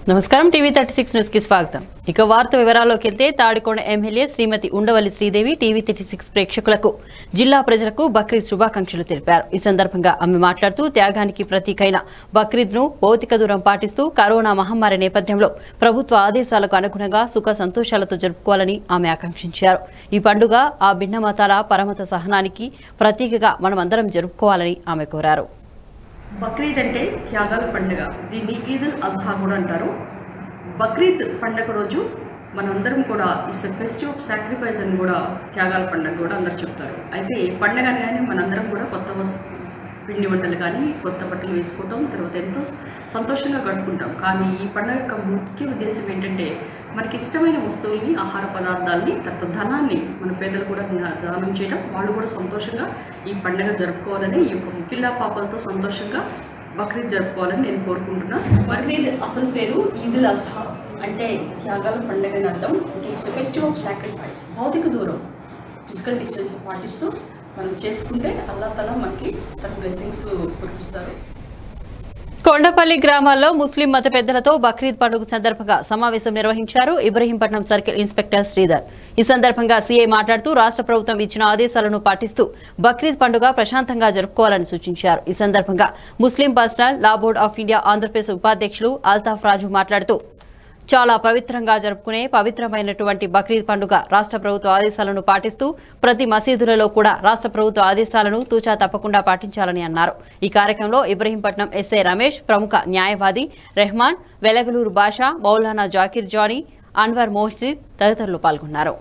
నమస్కారం TV thirty six news కి స్వాగతం ఇక వార్త వివరాల్లోకి వెళ్తే Tadikonda MLA Shrimati Undavalli Sridevi TV thirty six ప్రేక్షకులకు జిల్లా ప్రజలకు బక్రీద్ శుభాకాంక్షలు తెలిపారు ఈ సందర్భంగా ఆమె మాట్లాడుతూ త్యాగానికి ప్రతీకైన బక్రీద్ ను భౌతిక దూరం పాటిస్తూ కరోనా మహమ్మారి నేపథ్యంలో ప్రభుత్వ ఆదేశాలకు అనుగుణంగా సుఖ సంతోషాలతో జరుపుకోవాలని ఆమె ఆకాంక్షించారు ఈ పండుగ ఆ భిన్న మతాల పరమత సహనానికి ప్రతీకగా మనమందరం జరుపుకోవాలని ఆమె కోరారు బక్రీద్ అంటే త్యాగాల పండుగ దీన్ని ఈద్ ఉల్ అజ్హా కూడా అంటారు బక్రీద్ పండుగ రోజు మనందరం కూడా ఇట్స్ ఫెస్టివ్ ఆఫ్ సాక్రిఫైస్ అని కూడా త్యాగాల పండుగ కూడా అందరు చెప్తారు అయితే ఈ పండుగ కానీ మనందరం కూడా కొత్త వస్ పిండి వంటలు కానీ కొత్త బట్టలు వేసుకోవటం తర్వాత ఎంతో సంతోషంగా గడుపుకుంటాం కానీ ఈ పండుగ యొక్క ముఖ్య ఉద్దేశం ఏంటంటే మనకి ఇష్టమైన వస్తువుల్ని ఆహార పదార్థాలని తర్వాత ధనాన్ని మన పేదలు కూడా దా- దానం చేయడం వాళ్ళు కూడా సంతోషంగా ఈ పండుగ జరుపుకోవాలని ఈ యొక్క ముఖ్యిల్లా పాపలతో సంతోషంగా బక్రీద్ జరుపుకోవాలని నేను కోరుకుంటున్నా బక్రీద్ అసలు పేరు ఈదుల్ అజ్హా అంటే త్యాగాల పండుగ అని అర్థం అంటే ఇట్స్ ఫెస్టివ్ ఆఫ్ సాక్రిఫైస్ భౌతిక దూరం ఫిజికల్ డిస్టెన్స్ పాటిస్తూ మనం చేసుకుంటే అల్లా తల మనకి తన బ్లెస్సింగ్స్ కురిపిస్తారు కొండపల్లి గ్రామాల్లో ముస్లిం మత పెద్దలతో బక్రీద్ పండుగ సందర్భంగా సమావేశం నిర్వహించారు ఇబ్రహీంపట్నం సర్కిల్ ఇన్స్పెక్టర్ శ్రీధర్ ఈ సందర్భంగా సీఐ మాట్లాడుతూ రాష్ట్ర ప్రభుత్వం ఇచ్చిన ఆదేశాలను పాటిస్తూ బక్రీద్ పండుగ ప్రశాంతంగా జరుపుకోవాలని సూచించారు ఈ సందర్భంగా Muslim personal law board of India Andhra Pradesh ఉపాధ్యక్షులు అల్తాఫ్ రాజు మాట్లాడుతూ చాలా పవిత్రంగా జరుపుకునే పవిత్రమైనటువంటి బక్రీద్ పండుగ రాష్ట్ర ప్రభుత్వ ఆదేశాలను పాటిస్తూ ప్రతి మసీదులలో కూడా రాష్ట్ర ప్రభుత్వ ఆదేశాలను తూచా తప్పకుండా పాటించాలని అన్నారు ఈ కార్యక్రమంలో ఇబ్రహీంపట్నం ఎస్ఐ రమేష్ ప్రముఖ న్యాయవాది రెహమాన్ వెలగలూరు బాషా మౌలానా జాకీర్ జానీ అన్వర్ మోహసిద్ తదితరులు పాల్గొన్నారు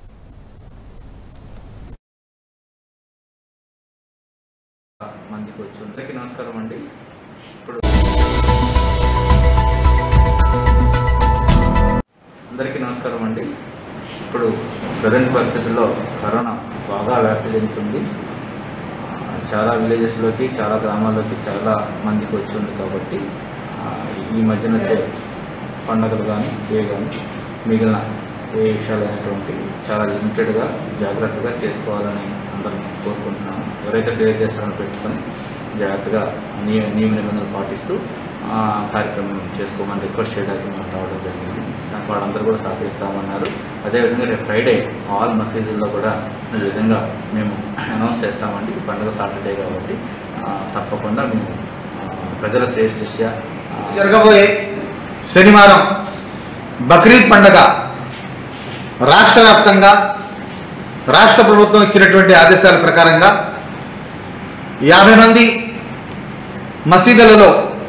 మందికి వచ్చి అందరికీ నమస్కారం అండి ఇప్పుడు అందరికీ నమస్కారం అండి ఇప్పుడు ప్రజెంట్ పరిస్థితుల్లో కరోనా బాగా వ్యాప్తి చెందుతుంది ఆ, చాలా విలేజెస్లోకి చాలా గ్రామాల్లోకి చాలా మందికి వచ్చింది కాబట్టి ఆ, ఈ మధ్యన వచ్చే పండగలు కానీ ఏ కానీ మిగిలిన ఏ విషయాలైనటువంటి చాలా లిమిటెడ్గా జాగ్రత్తగా చేసుకోవాలని అందరం కోరుకుంటున్నాము ఎవరైతే క్లియర్ చేస్తారని పెట్టుకొని జాగ్రత్తగా నియ నియమ నిబంధనలు పాటిస్తూ ఆ కార్యక్రమం చేసుకోమని రిక్వెస్ట్ చేయడానికి మనం రావడం జరిగింది దానికి వాళ్ళందరూ కూడా సహకరిస్తామన్నారు అదేవిధంగా రేపు ఫ్రైడే ఆల్ మసీదుల్లో కూడా ఈ విధంగా మేము అనౌన్స్ చేస్తామండి ఈ పండుగ సాటర్డే కాబట్టి ఆ, తప్పకుండా మేము ఆ, ప్రజల శ్రేష్ఠ జరగబోయే శనివారం బక్రీద్ పండగ రాష్ట్ర వ్యాప్తంగా రాష్ట్ర ప్రభుత్వం ఇచ్చినటువంటి ఆదేశాల ప్రకారంగా యాభై మంది మసీదులలో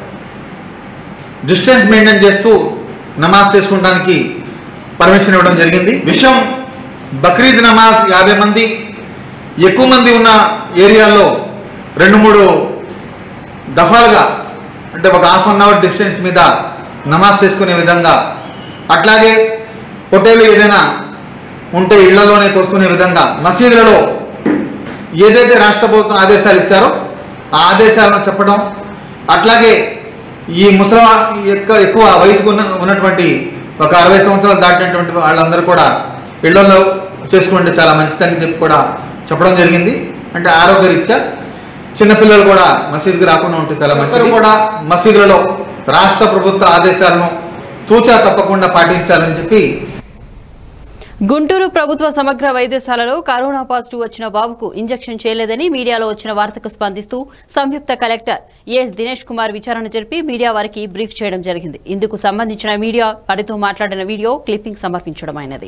డిస్టెన్స్ మెయింటైన్ చేస్తూ నమాజ్ చేసుకోవడానికి పర్మిషన్ ఇవ్వడం జరిగింది విషయం బక్రీద్ నమాజ్ యాభై మంది ఎక్కువ మంది ఉన్న ఏరియాల్లో రెండు మూడు దఫాలుగా అంటే ఒక హాఫ్ అన్ అవర్ డిస్టెన్స్ మీద నమాజ్ చేసుకునే విధంగా అట్లాగే హోటల్ ఏదైనా ఉంటే ఇళ్లలోనే కోసుకునే విధంగా మసీదులలో ఏదైతే రాష్ట్ర ప్రభుత్వం ఆదేశాలు ఇచ్చారో ఆ ఆదేశాలను చెప్పడం అట్లాగే ఈ ముసలి యొక్క ఎక్కువ వయసుకు ఉన్న ఉన్నటువంటి ఒక అరవై సంవత్సరాలు దాటినటువంటి వాళ్ళందరూ కూడా ఇళ్లలో చేసుకుంటే చాలా మంచిదని చెప్పి కూడా చెప్పడం జరిగింది అంటే ఆరోగ్యరీత్యా చిన్నపిల్లలు కూడా మసీదుకి రాకుండా ఉంటే చాలా మంచిది కూడా మసీదులలో రాష్ట్ర ప్రభుత్వ ఆదేశాలను తూచా తప్పకుండా పాటించాలని చెప్పి గుంటూరు ప్రభుత్వ సమగ్ర వైద్యశాలలో కరోనా పాజిటివ్ వచ్చిన బాబుకు ఇంజెక్షన్ చేయలేదని మీడియాలో వచ్చిన వార్తకు స్పందిస్తూ సంయుక్త కలెక్టర్ ఏఎస్ దినేష్ కుమార్ విచారణ జరిపి మీడియా వారికి బ్రీఫ్ చేయడం జరిగింది ఇందుకు సంబంధించిన మీడియా వారితో మాట్లాడిన వీడియో క్లిప్పింగ్ సమర్పించడం అయినది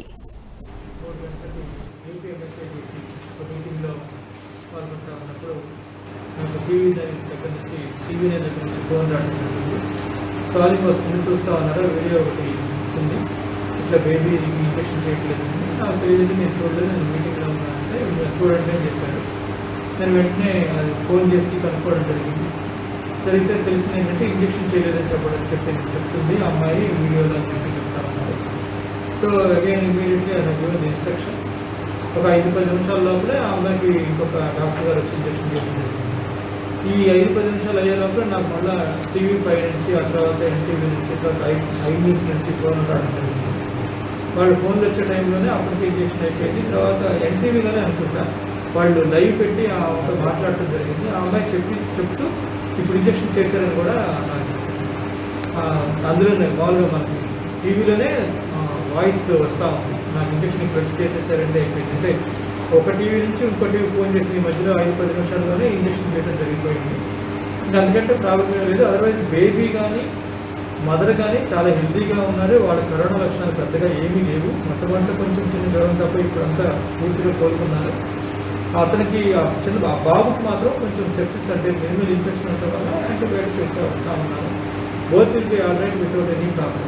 యూపీఎంఎస్ఐడిసి ఒక మీటింగ్లో పాల్గొంటా ఉన్నప్పుడు నాకు టీవీ నైన్ దగ్గర నుంచి టీవీ నైన్ దగ్గర నుంచి ఫోన్ రావడం జరిగింది స్కాలింగ్ వస్తుంది చూస్తా ఉన్నారు వీడియో ఒకటి వచ్చింది ఇట్లా బేబీ ఇంజెక్షన్ చేయట్లేదు నాకు తెలియదు నేను చూడలేదు నేను మీటింగ్లో ఉన్నా అంటే "మీరు చూడండి అని చెప్పారు నేను వెంటనే అది ఫోన్ చేసి కనుక్కోవడం జరిగింది జరిగితే తెలిసింది ఏంటంటే ఇంజెక్షన్ చేయలేదని చెప్పడం చెప్పి చెప్తుంది ఆ అమ్మాయి వీడియోలో అని చెప్పి చెప్తా ఉన్నారు సో అగైన్ ఇమీడియట్లీ అది గివెన్ ఇన్స్ట్రక్షన్స్ ఒక ఐదు పది నిమిషాల లోపలే ఆ అమ్మాయికి ఇంకొక డాక్టర్ గారు వచ్చి ఇంజెక్షన్ చేయడం జరిగింది ఈ ఐదు పది నిమిషాలు అయ్యే లోపల నాకు మళ్ళీ టీవీ పై నుంచి ఆ తర్వాత ఎన్టీవీ నుంచి తర్వాత ఐ ఐ న్యూస్ నుంచి ఫోన్ రావడం జరిగింది వాళ్ళు ఫోన్లు వచ్చే టైంలోనే అప్పటికి ఇంజెక్షన్ అయిపోయింది తర్వాత ఎన్టీవీలోనే అనుకుంటా వాళ్ళు లైవ్ పెట్టి ఆ అమ్మతో మాట్లాడటం జరిగింది ఆ అమ్మాయి చెప్పి చెప్తూ ఇప్పుడు ఇంజెక్షన్ చేశారని కూడా నాకు చెప్పింది ఆ, అందులోనే మామూలుగా మనకి టీవీలోనే వాయిస్ వస్తూ ఉంది నాకు ఇంజక్షన్ ఇప్పుడు చేసేసారంటే అయిపోయింది అంటే ఒక టీవీ నుంచి ఇంకో టీవీ ఫోన్ చేసి ఈ మధ్యలో ఐదు పది నిమిషాల్లోనే ఇంజక్షన్ చేయడం జరిగిపోయింది ఇంకా అందుకంటే ప్రాబ్లం ఏం లేదు అదర్వైజ్ బేబీ కానీ మదర్ కానీ చాలా హెల్తీగా ఉన్నారు వాళ్ళ కరోనా లక్షణాలు పెద్దగా ఏమీ లేవు మొట్టమొదటి కొంచెం చిన్న జ్వరం తప్ప ఇప్పుడంతా పూర్తిగా కోలుకున్నారు అతనికి ఆ చిన్న బా- బాబుకి మాత్రం కొంచెం సెప్సిస్ అంటే మినిమల్ ఇన్ఫెక్షన్ ఉండటం వల్ల యాంటీబయాటిక్ ఇస్తూ వస్తూ ఉన్నాను both will be already without any problem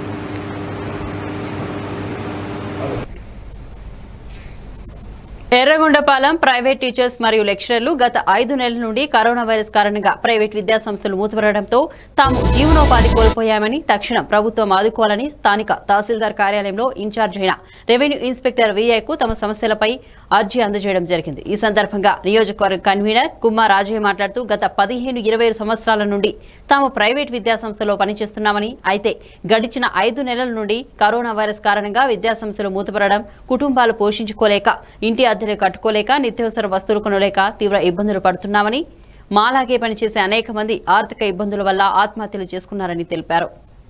Yerragondapalem private teachers మరియు లెక్చరర్లు గత ఐదు నెలల నుండి కరోనా వైరస్ కారణంగా ప్రైవేట్ విద్యాసంస్థలు మూతపడడంతో తాము జీవనోపాధి కోల్పోయామని తక్షణం ప్రభుత్వం ఆదుకోవాలని స్థానిక తహసీల్దార్ కార్యాలయంలో ఇన్ఛార్జ్ అయిన రెవెన్యూ ఇన్స్పెక్టర్ విఐకు తమ సమస్యలపై అర్జీ అందజేయడం జరిగింది ఈ సందర్భంగా నియోజకవర్గ కన్వీనర్ కుమార్ రాజయ్య మాట్లాడుతూ గత పదిహేను ఇరవై సంవత్సరాల నుండి తాము ప్రైవేట్ విద్యాసంస్థలో పనిచేస్తున్నామని అయితే గడిచిన ఐదు నెలల నుండి కరోనా వైరస్ కారణంగా విద్యాసంస్థలు మూతపడడం కుటుంబాలు పోషించుకోలేక ఇంటి అద్దెలు కట్టుకోలేక నిత్యావసర వస్తువులు కొనలేక తీవ్ర ఇబ్బందులు పడుతున్నామని మాలాగే పనిచేసే అనేక మంది ఆర్థిక ఇబ్బందుల వల్ల ఆత్మహత్యలు చేసుకున్నారని తెలిపారు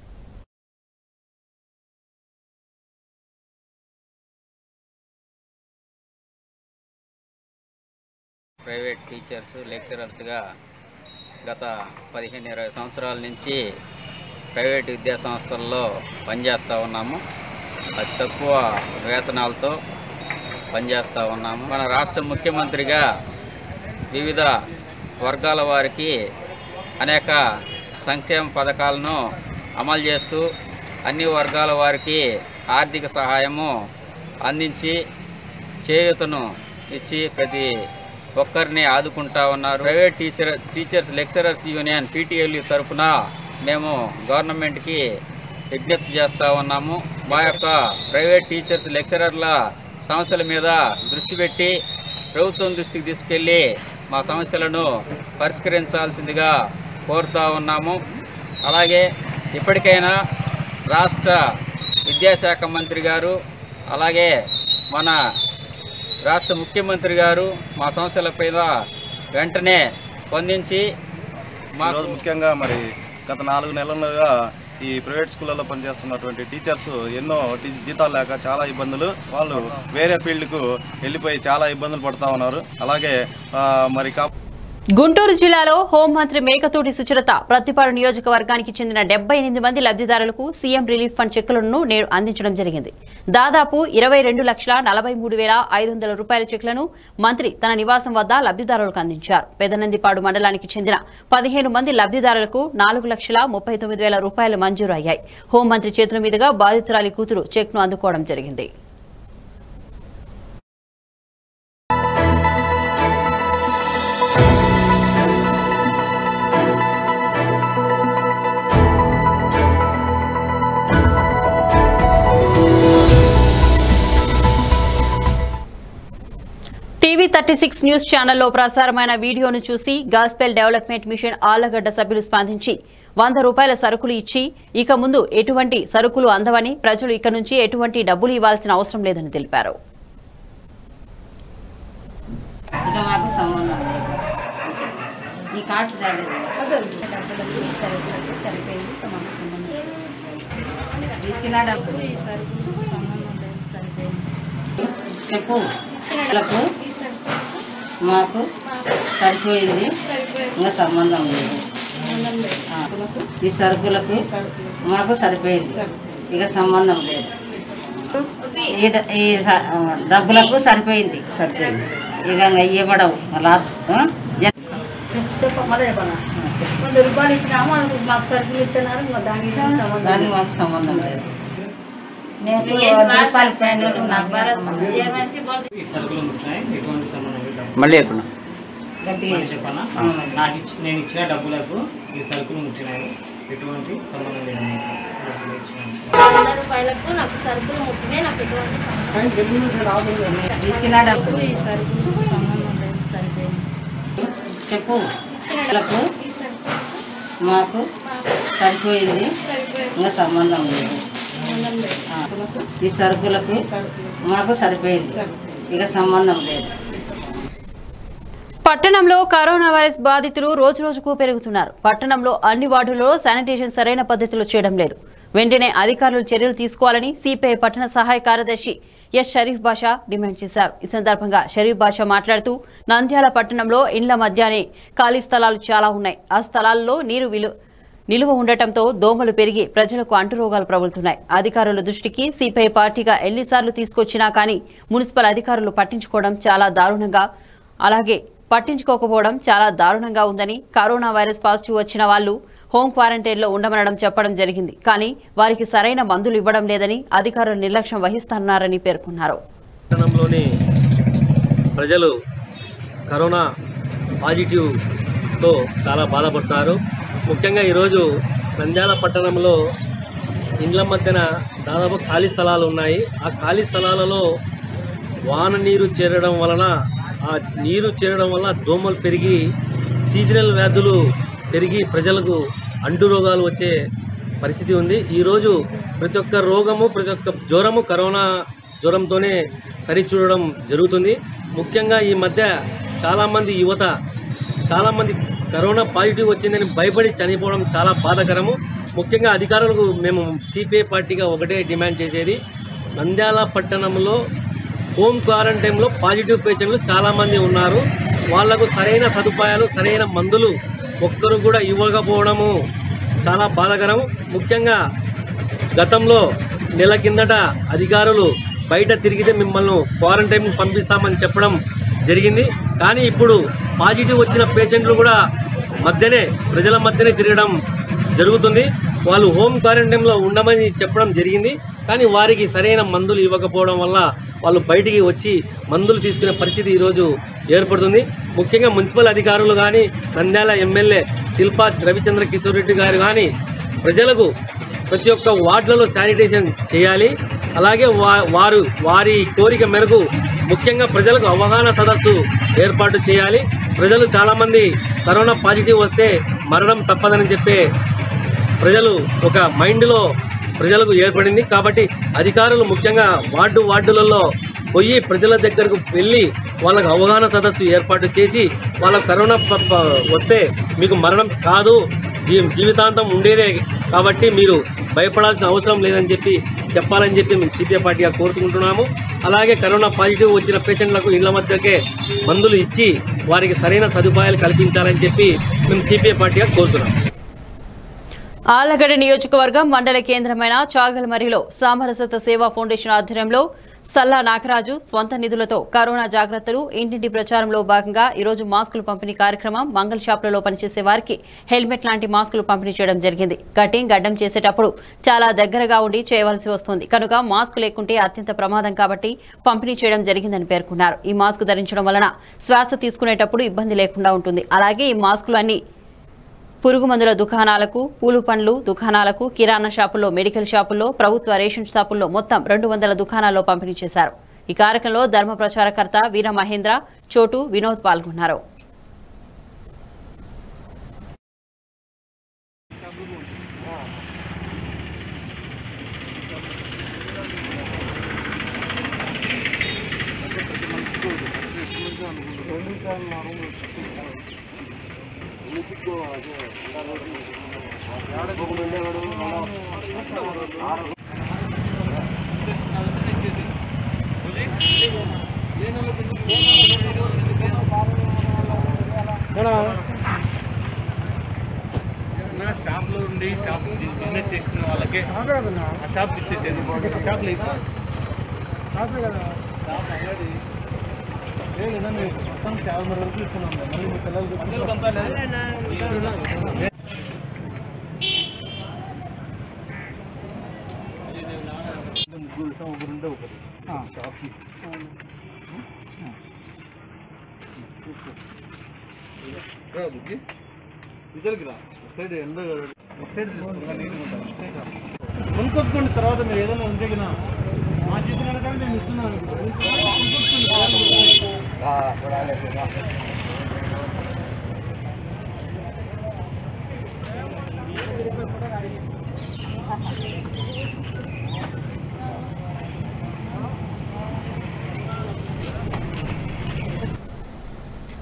ప్రైవేట్ టీచర్స్ లెక్చరర్స్గా గత పదిహేను ఇరవై సంవత్సరాల నుంచి ప్రైవేట్ విద్యా సంస్థల్లో పనిచేస్తూ ఉన్నాము అతి తక్కువ వేతనాలతో పనిచేస్తూ ఉన్నాము మన రాష్ట్ర ముఖ్యమంత్రిగా వివిధ వర్గాల వారికి అనేక సంక్షేమ పథకాలను అమలు చేస్తూ అన్ని వర్గాల వారికి ఆర్థిక సహాయము అందించి చేయూతను ఇచ్చి ప్రతి ఒక్కరిని ఆదుకుంటా ఉన్నారు private teacher teachers lecturers union PTL తరఫున మేము గవర్నమెంట్కి విజ్ఞప్తి చేస్తూ ఉన్నాము మా యొక్క ప్రైవేట్ టీచర్స్ లెక్చరర్ల సమస్యల మీద దృష్టి పెట్టి ప్రభుత్వం దృష్టికి తీసుకెళ్ళి మా సమస్యలను పరిష్కరించాల్సిందిగా కోరుతా ఉన్నాము అలాగే ఇప్పటికైనా రాష్ట్ర విద్యాశాఖ మంత్రి గారు అలాగే మన రాష్ట్ర ముఖ్యమంత్రి గారు మా సమస్యలపైన వెంటనే స్పందించి మాకు ఈరోజు ముఖ్యంగా మరి గత నాలుగు నెలలుగా ఈ ప్రైవేట్ స్కూళ్ళలో పనిచేస్తున్నటువంటి టీచర్స్ ఎన్నో టీ- జీతాలు లేక చాలా ఇబ్బందులు వాళ్ళు వేరే ఫీల్డ్కు వెళ్ళిపోయి చాలా ఇబ్బందులు పడుతూ ఉన్నారు అలాగే ఆ, మరి కా గుంటూరు జిల్లాలో హోంమంత్రి మేకతోటి సుచరిత ప్రతిపాడు నియోజకవర్గానికి చెందిన డెబ్బై ఎనిమిది మంది లబ్ధిదారులకు సీఎం రిలీఫ్ ఫండ్ చెక్కులను నేడు అందించడం జరిగింది దాదాపు ఇరవై రెండు లక్షల నలభై మూడు వేల ఐదు వందల రూపాయల చెక్కులను మంత్రి తన నివాసం వద్ద లబ్ధిదారులకు అందించారు పెదనందిపాడు మండలానికి చెందిన పదిహేను మంది లబ్ధిదారులకు నాలుగు లక్షల ముప్పై తొమ్మిది వేల రూపాయలు మంజూరు అయ్యాయి హోంమంత్రి చేతుల మీదుగా బాధితురాలి కూతురు చెక్ను అందుకోవడం జరిగింది టీవీ థర్టీ సిక్స్ న్యూస్ ఛానల్లో ప్రసారమైన వీడియోను చూసి గాస్పెల్ డెవలప్మెంట్ మిషన్ ఆళ్లగడ్డ సభ్యులు స్పందించి వంద రూపాయల సరుకులు ఇచ్చి ఇక ముందు ఎటువంటి సరుకులు అందవని ప్రజలు ఇక నుంచి ఎటువంటి డబ్బులు ఇవ్వాల్సిన అవసరం లేదని తెలిపారు ఇక మాకు సంబంధం లేదు ఈ కార్డ్స్ రాలేదు డబ్బులకి సరుకులకి సరిపోయింది ఇక మాకు సంబంధం లేదు ఇచ్చిన డబ్బులు ఈ సరుకులు సంబంధం లేదు సరిపోయింది చెప్పు పిల్లలకు మాకు సరిపోయింది ఇంకా సంబంధం లేదు ఆ, ఈ సరుకులకు మాకు సరిపోయింది ఇక సంబంధం లేదు ఈ డ- ఈ స- ఆ, డబ్బులకు సరిపోయింది సరిపోయింది ఇక ఇంకా ఇవ్వడవు లాస్ట్ ఆ? జన్- చెప్ప మళ్ళీ చెప్పనా వంద రూపాయలు ఇచ్చినాము మనకు మాకు సరుకులు ఇచ్చినారు ఇంకా దానికి దీనికి సంబంధం దానికి లేదు. మాకు సంబంధం లేదు నేను వంద రూపాయలు ఇచ్చాను నాకు ఏ సంబంధం లేదు. ఈ సరుకులు ముట్టినాయి ఎటువంటి సంబంధం లేదు డబ్బు. మళ్ళీ చెప్పండి గట్టిగా మళ్ళీ చెప్పనా అవునండి. నాకు ఇచ్చి నేను ఇచ్చిన డబ్బులకు ఈ సరుకులు ముట్టినాయి ఎటువంటి సంబంధం లేదు నాకు. డబ్బులు ఇచ్చినాను వంద రూపాయలకు నాకు సరుకులు ముట్టినాయి నాకు ఎటువంటి సంబంధం ఇచ్చిన డబ్బులు ఈ సరుకులు సంబంధం లేదు సరిపోయింది చెప్పు పిల్లలకు మాకు సరిపోయింది ఇంకా సంబంధం లేదు ఆ, ఈ సరుకులకు మాకు సరిపోయింది ఇక సంబంధం లేదు పట్టణంలో కరోనా వైరస్ బాధితులు రోజు రోజుకు పెరుగుతున్నారు పట్టణంలో అన్ని వార్డులలో శానిటేషన్ సరైన పద్ధతిలో చేయడం లేదు వెంటనే అధికారులు చర్యలు తీసుకోవాలని సిపిఐ పట్టణ సహాయ కార్యదర్శి ఎస్ షరీఫ్ బాషా డిమాండ్ చేశారు ఈ సందర్భంగా షరీఫ్ బాషా మాట్లాడుతూ నంద్యాల పట్టణంలో ఇండ్ల మధ్యనే ఖాళీ స్థలాలు చాలా ఉన్నాయి ఆ స్థలాల్లో నీరు విలు నిలువ ఉండటంతో దోమలు పెరిగి ప్రజలకు అంటురోగాలు ప్రబలుతున్నాయి అధికారుల దృష్టికి సిపిఐ పార్టీగా ఎన్నిసార్లు తీసుకొచ్చినా కానీ మున్సిపల్ అధికారులు పట్టించుకోవడం చాలా దారుణంగా అలాగే పట్టించుకోకపోవడం చాలా దారుణంగా ఉందని కరోనా వైరస్ పాజిటివ్ వచ్చిన వాళ్ళు హోం క్వారంటైన్లో ఉండమనడం చెప్పడం జరిగింది కానీ వారికి సరైన మందులు ఇవ్వడం లేదని అధికారులు నిర్లక్ష్యం వహిస్తున్నారని పేర్కొన్నారు పట్టణంలోని ప్రజలు కరోనా పాజిటివ్తో చాలా బాధపడుతున్నారు ముఖ్యంగా ఈరోజు నంద్యాల పట్టణంలో ఇండ్ల మధ్యన దాదాపు ఖాళీ స్థలాలు ఉన్నాయి ఆ ఖాళీ స్థలాలలో వాన నీరు చేరడం వలన ఆ నీరు చేరడం వల్ల దోమలు పెరిగి సీజనల్ వ్యాధులు పెరిగి ప్రజలకు అంటు రోగాలు వచ్చే పరిస్థితి ఉంది ఈరోజు ప్రతి ఒక్క రోగము ప్రతి ఒక్క జ్వరము కరోనా జ్వరంతోనే సరిచూడడం జరుగుతుంది ముఖ్యంగా ఈ మధ్య చాలామంది యువత చాలామంది కరోనా పాజిటివ్ వచ్చిందని భయపడి చనిపోవడం చాలా బాధాకరము ముఖ్యంగా అధికారులకు మేము సిపిఐ పార్టీగా ఒకటే డిమాండ్ చేసేది నంద్యాల పట్టణంలో హోమ్ క్వారంటైన్లో పాజిటివ్ పేషెంట్లు చాలామంది ఉన్నారు వాళ్లకు సరైన సదుపాయాలు సరైన మందులు ఒక్కరు కూడా ఇవ్వకపోవడము చాలా బాధాకరం ముఖ్యంగా గతంలో నెల కిందట అధికారులు బయట తిరిగితే మిమ్మల్ని క్వారంటైన్ పంపిస్తామని చెప్పడం జరిగింది కానీ ఇప్పుడు పాజిటివ్ వచ్చిన పేషెంట్లు కూడా మధ్యనే ప్రజల మధ్యనే తిరగడం జరుగుతుంది వాళ్ళు హోమ్ క్వారంటైన్లో ఉండమని చెప్పడం జరిగింది కానీ వారికి సరైన మందులు ఇవ్వకపోవడం వల్ల వాళ్ళు బయటికి వచ్చి మందులు తీసుకునే పరిస్థితి ఈరోజు ఏర్పడుతుంది ముఖ్యంగా మున్సిపల్ అధికారులు కానీ నంద్యాల ఎమ్మెల్యే శిల్పా రవిచంద్ర కిషోర్ రెడ్డి గారు కానీ ప్రజలకు ప్రతి ఒక్క వార్డులలో శానిటైజేషన్ చేయాలి అలాగే వా వారు వారి కోరిక మేరకు ముఖ్యంగా ప్రజలకు అవగాహన సదస్సు ఏర్పాటు చేయాలి ప్రజలు చాలామంది కరోనా పాజిటివ్ వస్తే మరణం తప్పదని చెప్పే ప్రజలు ఒక మైండ్లో ప్రజలకు ఏర్పడింది కాబట్టి అధికారులు ముఖ్యంగా వార్డు వార్డులలో పోయి ప్రజల దగ్గరకు వెళ్ళి వాళ్ళకు అవగాహన సదస్సు ఏర్పాటు చేసి వాళ్ళ కరోనా ప- ప- వస్తే మీకు మరణం కాదు జీ జీవితాంతం ఉండేదే కాబట్టి మీరు భయపడాల్సిన అవసరం లేదని చెప్పి చెప్పాలని చెప్పి మేము సిపిఐ పార్టీగా కోరుకుంటున్నాము అలాగే కరోనా పాజిటివ్ వచ్చిన పేషెంట్లకు ఇళ్ల మధ్యకే మందులు ఇచ్చి వారికి సరైన సదుపాయాలు కల్పించాలని చెప్పి మేము సిపిఐ పార్టీగా కోరుతున్నాము ఆలగడ్డ నియోజకవర్గం మండల కేంద్రమైన చాగల్మరిలో సామరసత సేవా ఫౌండేషన్ ఆధ్వర్యంలో సల్లా నాగరాజు స్వంత నిధులతో కరోనా జాగ్రత్తలు ఇంటింటి ప్రచారంలో భాగంగా ఈరోజు మాస్కులు పంపిణీ కార్యక్రమం మంగళ షాపులలో పనిచేసే వారికి హెల్మెట్ లాంటి మాస్కులు పంపిణీ చేయడం జరిగింది కటింగ్ గడ్డం చేసేటప్పుడు చాలా దగ్గరగా ఉండి చేయవలసి వస్తుంది కనుక మాస్క్ లేకుంటే అత్యంత ప్రమాదం కాబట్టి పంపిణీ చేయడం జరిగిందని పేర్కొన్నారు ఈ మాస్క్ ధరించడం వలన శ్వాస తీసుకునేటప్పుడు ఇబ్బంది లేకుండా ఉంటుంది అలాగే ఈ మాస్కులు అన్ని పురుగు మందుల దుకాణాలకు పూలు పండ్లు దుకాణాలకు కిరాణా షాపుల్లో మెడికల్ షాపుల్లో ప్రభుత్వ రేషన్ షాపుల్లో మొత్తం రెండు వందల దుకాణాల్లో పంపిణీ చేశారు ఈ కార్యక్రమంలో ధర్మ ప్రచారకర్త వీర మహేంద్ర చోటు వినోద్ పాల్గొన్నారు నా షాప్లో ఉండి షాప్ బిజినెస్ చేసుకునే వాళ్ళకి ఆ షాప్ ఇచ్చేసేది షాప్ లేదు షాప్ అయ్యాది మొత్తం యాభై మంది వరకు ఇస్తున్నాం మళ్ళీ మీ పిల్లలు ముగ్గురు ఇస్తాం ఒకరు ఉంటే ఒకరు షాప్కి రా బుద్ధి ఇద్దరికి రా ఒక సైడ్ ఎండ ఒక సైడ్ తీసుకుంటా నీట్గా ఉంటాను ఒక సైడ్ రా. కొనుక్కొచ్చుకోండి తర్వాత మీరు ఏదైనా ఉంటే కదా మా చేసిన కానీ నేను ఇస్తున్నాను కొనుక్కొచ్చుకోండి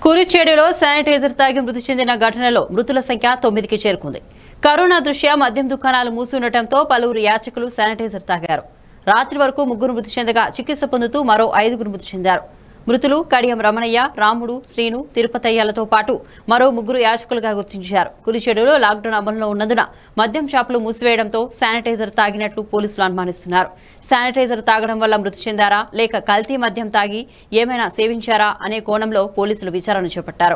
కురిచేడులో శానిటైజర్ తాగి మృతి చెందిన ఘటనలో మృతుల సంఖ్య తొమ్మిదికి చేరుకుంది కరోనా దృష్ట్యా మద్యం దుకాణాలు మూసి ఉండటంతో పలువురు యాచకులు శానిటైజర్ తాగారు రాత్రి వరకు ముగ్గురు మృతి చెందగా చికిత్స పొందుతూ మరో ఐదుగురు మృతి చెందారు మృతులు కడియం రమణయ్య రాముడు శ్రీను తిరుపతయ్యలతో పాటు మరో ముగ్గురు యాచకులుగా గుర్తించారు కురిచేడులో లాక్డౌన్ అమలులో ఉన్నందున మద్యం షాపులు మూసివేయడంతో శానిటైజర్ తాగినట్లు పోలీసులు అనుమానిస్తున్నారు శానిటైజర్ తాగడం వల్ల మృతి చెందారా లేక కల్తీ మద్యం తాగి ఏమైనా సేవించారా అనే కోణంలో పోలీసులు విచారణ చేపట్టారు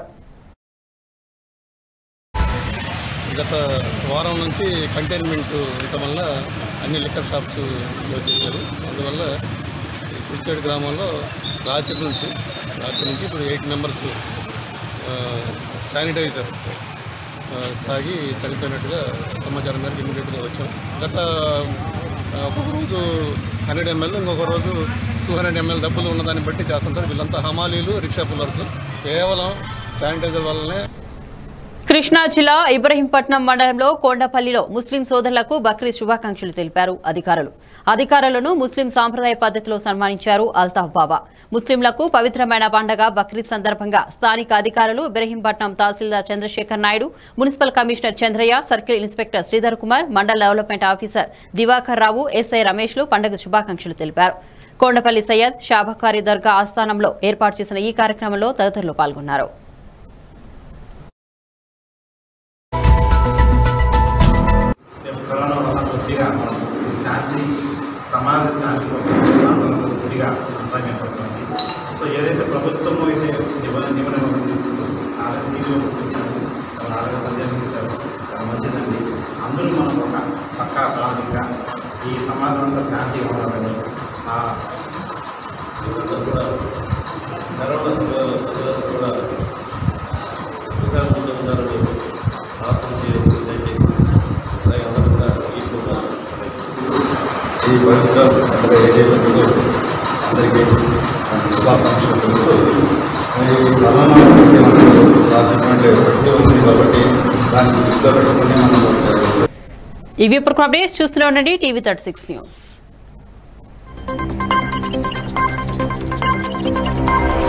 గత వారం నుంచి కంటైన్మెంట్ ఉండటం వల్ల అన్ని లిక్కర్ షాప్స్ క్లోజ్ చేశారు అందువల్ల కుర్చేడు గ్రామంలో రాత్రి నుంచి రాత్రి నుంచి ఇప్పుడు ఎయిట్ మెంబర్స్ శానిటైజర్ ఆ, తాగి చనిపోయినట్టుగా సమాచారం మేరకు ఇమీడియట్గా వచ్చాం గత ఆ, ఒక్కొక్క రోజు హండ్రెడ్ ఎంఎల్ ఇంకొక రోజు టూ హండ్రెడ్ ఎంఎల్ డబ్బులు ఉన్నదాన్ని బట్టి చేస్తుంటారు వీళ్ళంతా హమాలీలు రిక్షా పుల్లర్స్ కేవలం శానిటైజర్ వల్లనే కృష్ణా జిల్లా ఇబ్రహీంపట్నం మండలంలో కొండపల్లిలో ముస్లిం సోదరులకు బక్రీద్ శుభాకాంక్షలు తెలిపారు అధికారులు అధికారులను ముస్లిం సాంప్రదాయ పద్ధతిలో సన్మానించారు అల్తాఫ్ బాబా ముస్లింలకు పవిత్రమైన పండగ బక్రీద్ సందర్భంగా స్థానిక అధికారులు Ibrahimpatnam tahsildar Chandrasekhar Naidu municipal commissioner Chandraiah circle inspector Sridhar Kumar mandal development officer Divakar Rao SI రమేష్లు పండుగ శుభాకాంక్షలు తెలిపారు కొండపల్లి సయ్యద్ షాబకారి దర్గా ఆస్థానంలో ఏర్పాటు చేసిన ఈ కార్యక్రమంలో తదితరులు పాల్గొన్నారు మేము కరోనా వల్ల కొద్దిగా మనం ఈ శాంతి సమాజ శాంతి కోసం ప్రాంతంలో కొద్దిగా అంతరాయపడుతుంది సో ఏదైతే ప్రభుత్వం అయితే నిబంధన నిబంధనలు ఇచ్చిందో ఆ టీవీలో చూసాము ఆరోగ్య సందేశం ఇచ్చారు చాలా మంచిదండి అందరూ మనం ఒక పక్కా ప్రణాళిక ఈ సమాజం అంతా శాంతిగా ఉండాలని ఆ ఇదంతా కూడా కరోనా సమయంలో ప్రజలందరూ కూడా ప్రశాంతంగా ఉండాలని ప్రార్థన చేయండి దయచేసి అలాగే అందరూ కూడా ఈక్వల్గా ఈ పవిత్ర పండుగ ఏదైతే ఉందో అందరికీ శుభాకాంక్షలు తెలుపుతూ ఈ కరోనా నుంచి మనకు సాధ్యమైనటువంటి ఒకటి ఉంది కాబట్టి దాన్ని దృష్టిలో పెట్టుకుని మనం ఇవి ఇప్పుడు అప్డేట్స్ చూస్తూనే ఉండండి టీవీ థర్టీ సిక్స్ న్యూస్